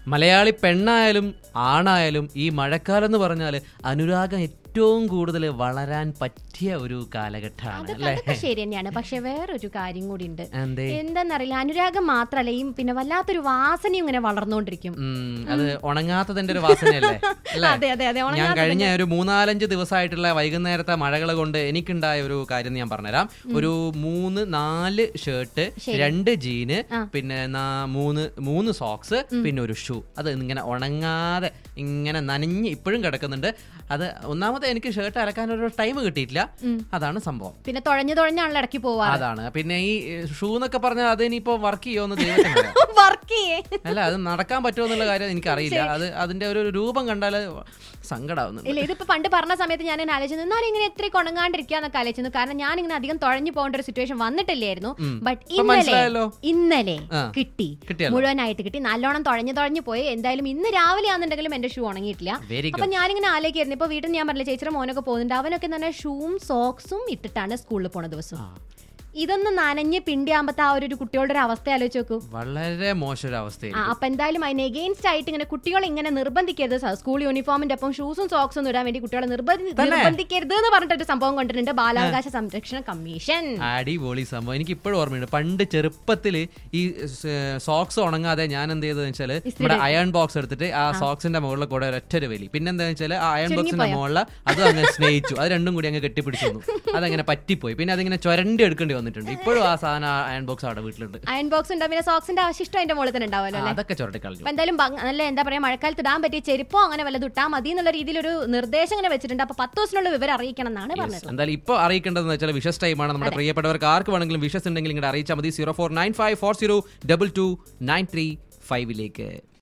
മലയാളി പെണ്ണായാലും ആണായാലും ഈ മഴക്കാലം എന്ന് പറഞ്ഞാൽ അനുരാഗം ഏറ്റവും കൂടുതൽ വളരാൻ പറ്റിയ ഒരു കാലഘട്ടമാണ് അതൊക്കെ അല്ലേ അതൊക്കെ ശരി തന്നെയാണ് പക്ഷെ വേറൊരു കാര്യം കൂടി ഉണ്ട് എന്തേ എന്താന്നറിയില്ല അനുരാഗം മാത്രല്ല ഈ പിന്നെ വല്ലാത്തൊരു വാസനയും ഇങ്ങനെ വളർന്നുകൊണ്ടിരിക്കും ഉം, അത് ഉണങ്ങാത്തതിന്റെ ഒരു വാസനയല്ലേ അല്ലേ അതെ അതെ അതെ ഞാൻ ഉണങ്ങാത്ത കഴിഞ്ഞ ഒരു മൂന്നാലഞ്ച് ദിവസമായിട്ടുള്ള വൈകുന്നേരത്തെ മഴകൾ കൊണ്ട് എനിക്കുണ്ടായ ഒരു കാര്യം ഞാൻ പറഞ്ഞുതരാം ഒരു മൂന്ന് നാല് ഷർട്ട് രണ്ട് ജീന് പിന്നെ നാ- മൂന്ന് മൂന്ന് സോക്സ് പിന്നെ ഒരു ഷൂ അത് ഇങ്ങനെ ഉണങ്ങാതെ ഇങ്ങനെ നനഞ്ഞ് ഇപ്പോഴും കിടക്കുന്നുണ്ട് അത് ഒന്നാമത് എനിക്ക് ഷർട്ട് അലക്കാൻ ഒരു ടൈം കിട്ടിയിട്ടില്ല അതാണ് സംഭവം പിന്നെ തുഴഞ്ഞു തുഴഞ്ഞാണല്ലോ ഇടയ്ക്ക് പോവാ അതാണ് പിന്നെ ഈ ഷൂ എന്നൊക്കെ പറഞ്ഞാൽ അത് ഇനിയിപ്പോ വർക്ക് ചെയ്യുമെന്ന് ദൈവത്തിനറിയാം വർക്ക് ചെയ്യേ അല്ല അത് നടക്കാൻ പറ്റുമോ എന്നുള്ള കാര്യം എനിക്കറിയില്ല അത് അതിന്റെ ഒരു രൂപം കണ്ടാൽ സങ്കടാവുന്നുണ്ട് ഇല്ല ഇതിപ്പോ പണ്ട് പറഞ്ഞ സമയത്ത് ഞാൻ എന്നെ ആലോചിച്ചു എന്നാലും ഇങ്ങനെ എത്ര ഉണങ്ങാണ്ടിരിക്കാന്നൊക്കെ ആലോചിച്ചു കാരണം ഞാൻ ഇങ്ങനെ അധികം തുഴഞ്ഞു പോകേണ്ട ഒരു സിറ്റുവേഷൻ വന്നിട്ടില്ലായിരുന്നു ബട്ട് ഇപ്പൊ ഇന്നലെ മനസ്സിലായല്ലോ. ഇന്നലെ ആ. കിട്ടി കിട്ടിയല്ലോ. മുഴുവനായിട്ട് കിട്ടി നല്ലോണം തുഴഞ്ഞു തുഴഞ്ഞു പോയി എന്തായാലും ഇന്ന് രാവിലെ ആണെന്നുണ്ടെങ്കിലും എന്റെ ഷൂ ഉണങ്ങിയിട്ടില്ല വെരി അപ്പൊ ഗുഡ് ഞാനിങ്ങനെ ആലോചിക്കായിരുന്നു ഇപ്പൊ വീട്ടിൽ ഞാൻ പറഞ്ഞില്ല ചേച്ചിയുടെ മോനൊക്കെ പോകുന്നുണ്ട് അവനൊക്കെ തന്നെ ഷൂവും സോക്സും ഇട്ടിട്ടാണ് സ്കൂളിൽ പോണ ദിവസം ഇതൊന്ന് നനഞ്ഞ് പിണ്ടിയാകുമ്പത്തെ ആ ഒരു കുട്ടികളുടെ ഒരു അവസ്ഥ ആലോചിച്ച് നോക്കൂ വളരെ മോശം ഒരു അവസ്ഥയിൽ ആ, അപ്പൊ എന്തായാലും അതിന് എഗെയിൻസ്റ്റ് ആയിട്ട് ഇങ്ങനെ കുട്ടികളെ ഇങ്ങനെ നിർബന്ധിക്കരുത് സ- സ്കൂൾ യൂണിഫോമിന്റെ ഒപ്പം ഷൂസും സോക്സും ഒന്നും ഇടാൻ വേണ്ടി കുട്ടികളെ നിർബന്ധി- നിർബന്ധിക്കരുത് എന്ന് പറഞ്ഞിട്ടൊരു സംഭവം കൊണ്ടിട്ടുണ്ട് ബാലാവകാശ സംരക്ഷണ കമ്മീഷൻ അടിപൊളി സംഭവം എനിക്ക് ഇപ്പോഴും ഓർമ്മയുണ്ട് പണ്ട് ചെറുപ്പത്തിൽ ഈ സോക്സ് ഉണങ്ങാതെ ഞാൻ എന്ത് ചെയ്തതെന്ന് വെച്ചാൽ നമ്മുടെ അയൺ ബോക്സ് എടുത്തിട്ട് ആ സോക്സിന്റെ മുകളിൽ കൂടെ ഒരൊറ്റ ഒരു വലി പിന്നെ എന്താ വെച്ചാൽ ആ അയൺ ബോക്സിന്റെ മുകളിൽ അത് അങ്ങ് സ്നേഹിച്ചു അത് രണ്ടും കൂടി അങ്ങ് കെട്ടിപ്പിടിച്ചു വന്നു അതങ്ങനെ പറ്റിപ്പോയി പിന്നെ അതിങ്ങനെ ചുരണ്ടി എടുക്കേണ്ടി വന്നിട്ടുണ്ട് ഇപ്പോഴും ആ സാധനം അയൺ ബോക്സ് അവിടെ വീട്ടിലുണ്ട് അയൺ ബോക്സ് ഉണ്ടാവും പിന്നെ സോക്സിന്റെ അവശിഷ്ടം അതിന്റെ മുകളിൽ തന്നെ ഉണ്ടാവുമല്ലോ അല്ലേ അതൊക്കെ ചുരണ്ടി കളഞ്ഞു അപ്പൊ എന്തായാലും ഭംഗ- നല്ല എന്താ പറയാ മഴക്കാലത്ത് ഇടാൻ പറ്റിയ ചെരുപ്പോ അങ്ങനെ വല്ലതും ഇട്ടാൽ മതി എന്നുള്ള രീതിയിൽ ഒരു നിർദ്ദേശം ഇങ്ങനെ വെച്ചിട്ടുണ്ട് അപ്പൊ പത്ത് ദിവസത്തിനുള്ള വിവരം അറിയിക്കണം എന്നാണ് പറഞ്ഞത് എന്തായാലും ഇപ്പോൾ അറിയിക്കേണ്ടതെന്ന് വെച്ചാൽ വിഷസ് ടൈമാണ് നമ്മുടെ പ്രിയപ്പെട്ടവർക്ക് ആർക്ക് വേണമെങ്കിലും വിഷസ് ഉണ്ടെങ്കിൽ ഇങ്ങോട്ട് അറിയിച്ചാൽ മതി zero four nine five four zero double two nine three ഫൈവിലേക്ക്